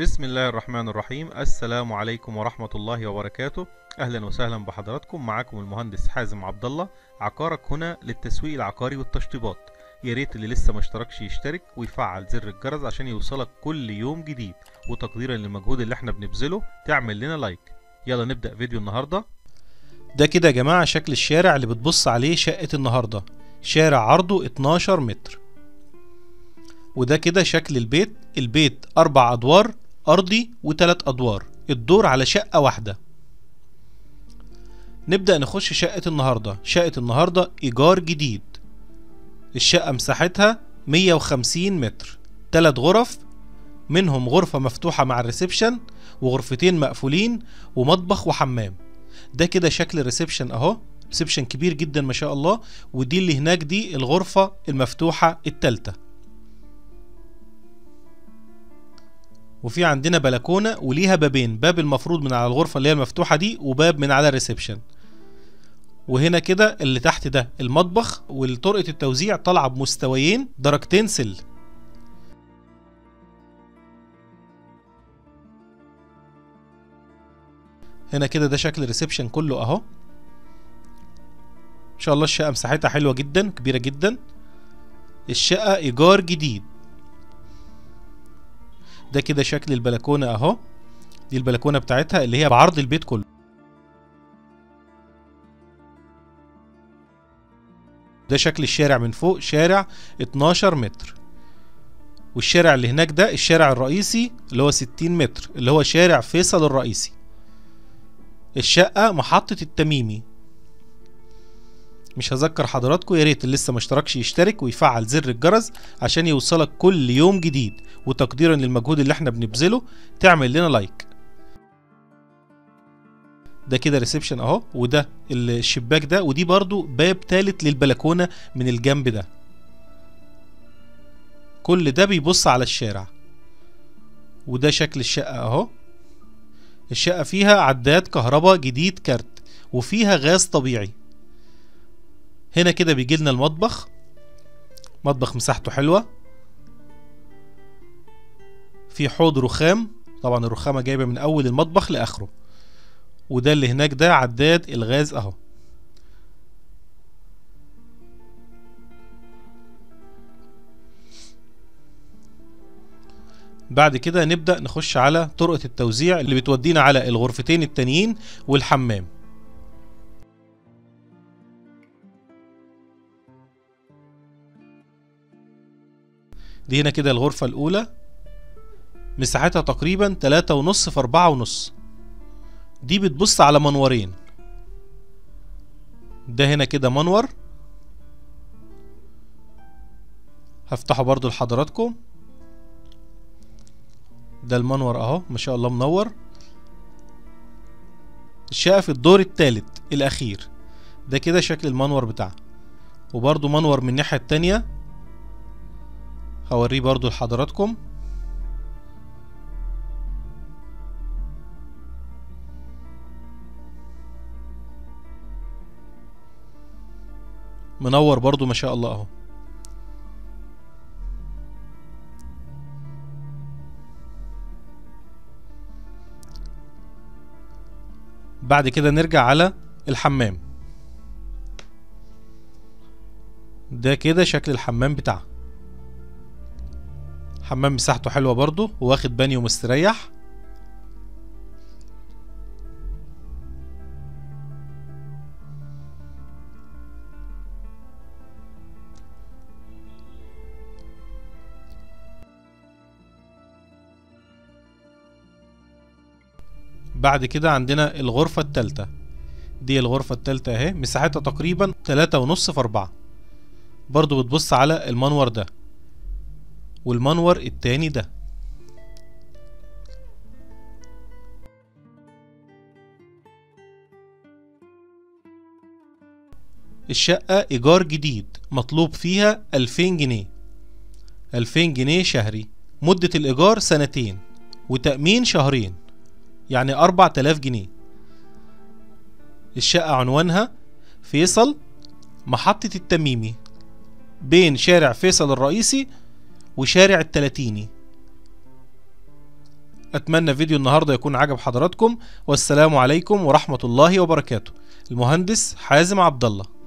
بسم الله الرحمن الرحيم السلام عليكم ورحمة الله وبركاته أهلا وسهلا بحضراتكم معاكم المهندس حازم عبد الله عقارك هنا للتسويق العقاري والتشطيبات يا ريت اللي لسه ما اشتركش يشترك ويفعل زر الجرس عشان يوصلك كل يوم جديد وتقديرا للمجهود اللي احنا بنبذله تعمل لنا لايك يلا نبدأ فيديو النهارده ده كده يا جماعة شكل الشارع اللي بتبص عليه شقة النهاردة شارع عرضه 12 متر وده كده شكل البيت البيت أربع أدوار أرضي وتلات أدوار الدور على شقة واحدة نبدأ نخش شقة النهاردة شقة النهاردة إيجار جديد الشقة مساحتها 150 متر تلات غرف منهم غرفة مفتوحة مع الريسبشن وغرفتين مقفولين ومطبخ وحمام ده كده شكل الريسبشن اهو ريسبشن كبير جدا ما شاء الله ودي اللي هناك دي الغرفة المفتوحة التالتة وفي عندنا بلكونة وليها بابين باب المفروض من على الغرفة اللي هي المفتوحة دي وباب من على الريسبشن وهنا كده اللي تحت ده المطبخ والطرقة التوزيع طالعة بمستويين درجتين سل هنا كده ده شكل الريسبشن كله اهو ان شاء الله الشقة مساحتها حلوة جدا كبيرة جدا الشقة ايجار جديد ده كده شكل البلكونة اهو دي البلكونة بتاعتها اللي هي بعرض البيت كله ده شكل الشارع من فوق شارع 12 متر والشارع اللي هناك ده الشارع الرئيسي اللي هو 60 متر اللي هو شارع فيصل الرئيسي الشقة محطة التميمي مش هذكر حضراتكم يا ريت اللي لسه ما اشتركش يشترك ويفعل زر الجرس عشان يوصلك كل يوم جديد وتقديرا للمجهود اللي احنا بنبذله تعمل لنا لايك ده كده ريسبشن اهو وده الشباك ده ودي برضو باب تالت للبلكونة من الجنب ده كل ده بيبص على الشارع وده شكل الشقة اهو الشقة فيها عداد كهرباء جديد كارت وفيها غاز طبيعي هنا كده بيجي لنا المطبخ مطبخ مساحته حلوة في حوض رخام طبعا الرخامة جايبة من أول المطبخ لآخره وده اللي هناك ده عداد الغاز أهو بعد كده نبدأ نخش على طرقة التوزيع اللي بتودينا على الغرفتين التانيين والحمام دي هنا كده الغرفة الأولى مساحتها تقريبا تلاتة ونص في أربعة ونص دي بتبص على منورين ده هنا كده منور هفتحه برضو لحضراتكم ده المنور اهو ما شاء الله منور الشقة في الدور التالت الأخير ده كده شكل المنور بتاعها وبرضو منور من الناحية التانية هوريه برضو لحضراتكم منور برضو ما شاء الله اهو بعد كده نرجع على الحمام ده كده شكل الحمام بتاعه حمام مساحته حلوة برضو واخد بانيو مستريح بعد كده عندنا الغرفة التالتة دي الغرفة التالتة اهي مساحتها تقريبا تلاتة ونص في أربعة برضو بتبص على المنور ده والمنور التاني ده الشقة إيجار جديد مطلوب فيها ألفين جنيه ألفين جنيه شهري مدة الإيجار سنتين وتأمين شهرين يعني أربع تلاف جنيه الشقة عنوانها فيصل محطة التميمي بين شارع فيصل الرئيسي وشارع التلاتيني اتمنى فيديو النهارده يكون عجب حضراتكم والسلام عليكم ورحمه الله وبركاته المهندس حازم عبد الله